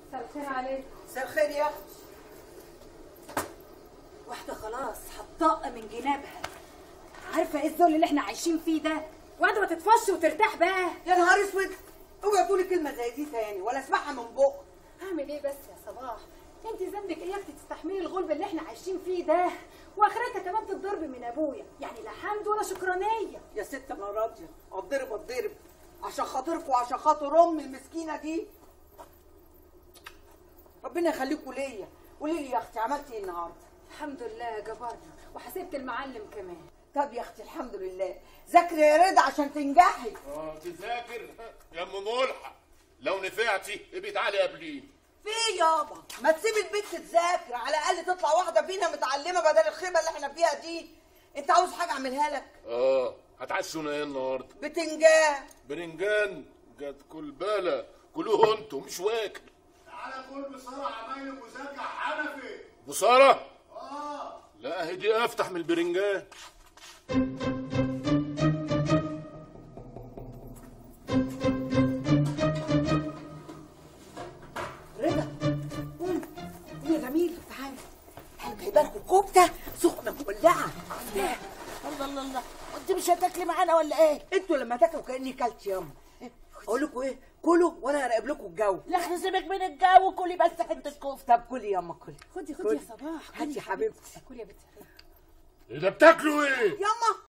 مساء الخير عليك مساء الخير يا اختي واحدة خلاص هتطق من جنابها عارفة ايه الذل اللي احنا عايشين فيه ده واحدة ما تتفش وترتاح بقى يا نهار اسود اوعي تقولي كلمه زي دي تاني ولا اسمعها من بق اعمل ايه بس يا صباح انت ذنبك ايه يا اختي تستحملي الغلب اللي احنا عايشين فيه ده واخرتها كمان تتضرب من ابويا يعني لا حمد ولا شكرانيه يا ست انا راضيه اتضرب اتضرب عشان خاطرك وعشان خاطر امي المسكينه دي ربنا يخليكوا ليا قولي لي يا اختي عملتي ايه النهارده الحمد لله جبرنا وحسبت المعلم كمان طب يا اختي الحمد لله ذاكري يا رضا عشان تنجحي اه تذاكر يا ام ملحق لو نفعتي ابقي تعالي قبليني في إيه يابا ما تسيب البنت تذاكر على الاقل تطلع واحده فينا متعلمه بدل الخيبه اللي احنا فيها دي انت عاوز حاجه اعملها لك اه هتعشونا ايه النهارده بتنجان برنجان جت كل بالا كلوه انتوا مش واكل تعالى كل بسرعة عمايل المذاكرة حنفي بصارة اه لا هي دي افتح من البرنجان رضا قوم قوم يا جميل تعالى انا جايبه لكم كفته سخنه مولعه الله الله الله انت مش هتاكلي معانا ولا ايه؟ انتوا لما تاكلوا كاني كلت ياما اقول لكم ايه كلوا وانا هراقب لكم الجو لا احنا سيبك من الجو كلي بس حته كفته طب كلي ياما كلي خدي كل. خدي يا صباح هاتي يا حبيبتي كل يا بنتي ايه ده بتاكلوا ايه ياما